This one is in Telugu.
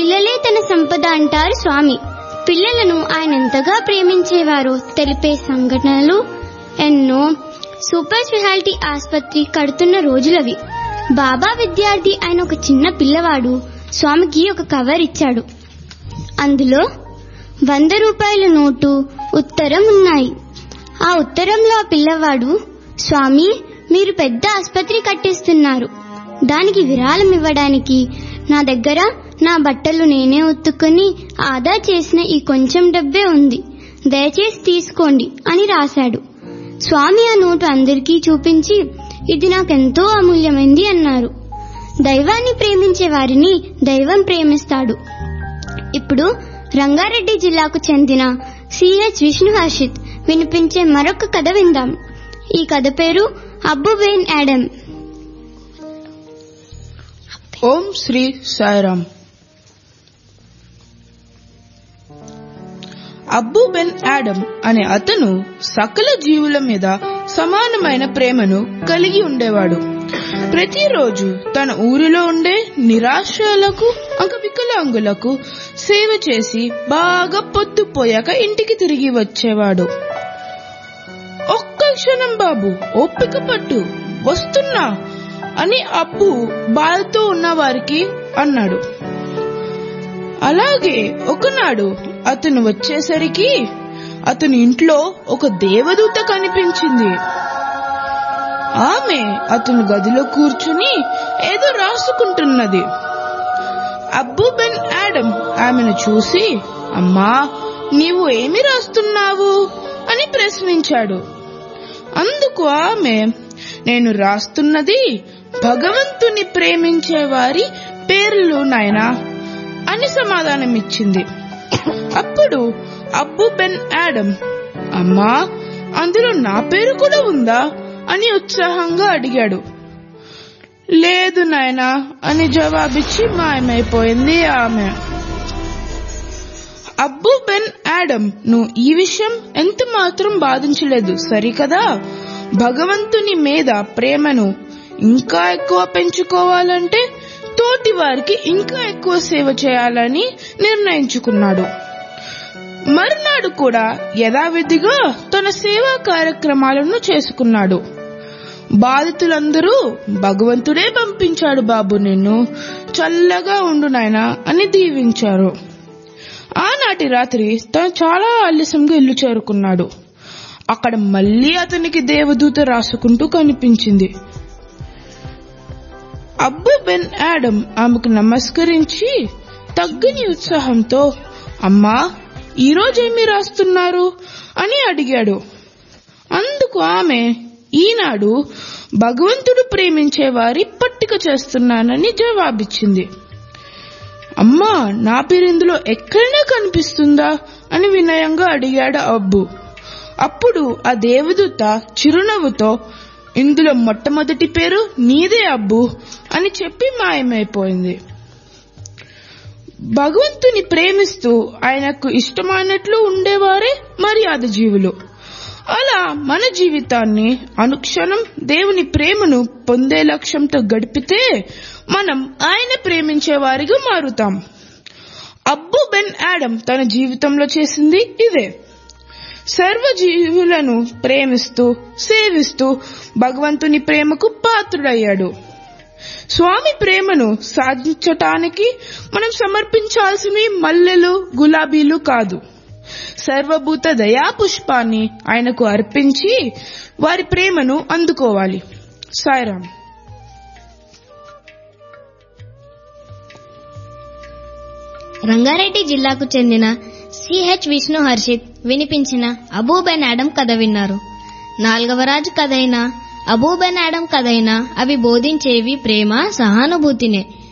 పిల్లలే తన సంపద అంటారు స్వామి పిల్లలను ఆయన ఎంతగా ప్రేమించేవారో తెలిపే సంఘటనలు ఎన్నో సూపర్ స్పెషాలిటీ ఆసుపత్రి కడుతున్న రోజులవి బాబా విద్యార్థి ఆయన ఒక చిన్న పిల్లవాడు స్వామికి ఒక కవర్ ఇచ్చాడు అందులో వంద రూపాయల నోటు ఉత్తరం ఉన్నాయి ఆ ఉత్తరంలో ఆ పిల్లవాడు స్వామి మీరు పెద్ద ఆసుపత్రి కట్టిస్తున్నారు దానికి విరాళం ఇవ్వడానికి నా దగ్గర నా బట్టలు నేనే ఉత్తుకొని ఆదా చేసిన ఈ కొంచెం డబ్బే ఉంది దయచేసి తీసుకోండి అని రాశాడు స్వామి ఆ నోటు అందరికీ చూపించి ఇది నాకెంతో అమూల్యమైంది అన్నారు దైవాన్ని ప్రేమించే వారిని దైవం ప్రేమిస్తాడు ఇప్పుడు రంగారెడ్డి జిల్లాకు చెందిన సిహెచ్ విష్ణు హర్షిత్ వినిపించే మరొక కథ విందాం ఈ కథ పేరు Abou Ben Adhem Om Sri Sairam Abou Ben Adhem అనే అతను సకల జీవుల మీద సమానమైన ప్రేమను కలిగి ఉండేవాడు ప్రతిరోజు తన ఊరిలో ఉండే నిరాశ్రయులకు అంగవికలాంగులకు సేవ చేసి బాగా పొద్దుపోయాక ఇంటికి తిరిగి వచ్చేవాడు ఒక్క క్షణం బాబు ఓపిక పట్టు వస్తున్నా అని అబ్బు బాధతో ఉన్న వారికి అన్నాడు అలాగే ఒకనాడు అతను వచ్చేసరికి అతని ఇంట్లో ఒక దేవదూత కనిపించింది ఆమె అతను గదిలో కూర్చుని ఏదో రాసుకుంటున్నది అబ్బు బెన్ యాడమ్ ఆమెను చూసి అమ్మా నీవు ఏమి రాస్తున్నావు అని ప్రశ్నించాడు అందుకు ఆమె నేను రాస్తున్నది భగవంతుని ప్రేమించే వారి పేర్లు నాయనా అని సమాధానమిచ్చింది అప్పుడు అబ్బు బెన్ యాడమ్ అమ్మా అందులో నా పేరు కూడా ఉందా అని ఉత్సాహంగా అడిగాడు లేదు నాయనా అని జవాబిచ్చి మాయమైపోయింది ఆమె అబ్బు బెన్ యాడమ్ నువ్వు ఈ విషయం ఎంత మాత్రం బాధించలేదు సరికదా భగవంతుని మీద ప్రేమను ఇంకా ఎక్కువ పెంచుకోవాలంటే తోటి వారికి ఇంకా ఎక్కువ సేవ చేయాలని నిర్ణయించుకున్నాడు మరునాడు కూడా యథావిధిగా తన సేవా కార్యక్రమాలను చేసుకున్నాడు బాధితులందరూ భగవంతుడే పంపించాడు బాబు నిన్ను చల్లగా ఉండు నాయనా అని దీవించారు ఆనాటి రాత్రి తను చాలా ఆలస్యంగా ఇల్లు చేరుకున్నాడు అక్కడ మళ్ళీ అతనికి దేవదూత రాసుకుంటూ కనిపించింది అబ్బు బెన్ యాడమ్ ఆమెకు నమస్కరించి తగ్గని ఉత్సాహంతో అమ్మా ఈరోజేమి రాస్తున్నారు అని అడిగాడు అందుకు ఆమె ఈనాడు భగవంతుడు ప్రేమించే వారి పట్టిక చేస్తున్నానని జవాబిచ్చింది అమ్మా నా పేరు ఇందులో ఎక్కడైనా కనిపిస్తుందా అని వినయంగా అడిగాడు అబ్బు అప్పుడు ఆ దేవదూత చిరునవ్వుతో ఇందులో మొట్టమొదటి పేరు నీదే అబ్బు అని చెప్పి మాయమైపోయింది భగవంతుని ప్రేమిస్తూ ఆయనకు ఇష్టమైనట్లు ఉండేవారే మర్యాద జీవులు అలా మన జీవితాన్ని అనుక్షణం దేవుని ప్రేమను పొందే లక్ష్యంతో గడిపితే మనం ఆయన ప్రేమించే వారిగా మారుతాం అబ్బు బెన్ యాడమ్ తన జీవితంలో చేసింది ఇదే సర్వ జీవులను ప్రేమిస్తూ సేవిస్తూ భగవంతుని ప్రేమకు పాత్రుడయ్యాడు స్వామి ప్రేమను సాధించటానికి మనం సమర్పించాల్సినవి మల్లెలు గులాబీలు కాదు సర్వభూత దయా పుష్పాన్ని ఆయనకు అర్పించి వారి ప్రేమను అందుకోవాలి సాయిరామ్ రంగారెడ్డి జిల్లాకు చెందిన సిహెచ్ విష్ణు హర్షిత్ వినిపించిన అబూబెన్ యాడమ్ కథ విన్నారు నాల్గవ రాజు కథైన అబూబెన్ యాడమ్ కథైనా అవి బోధించేవి ప్రేమ సహానుభూతినే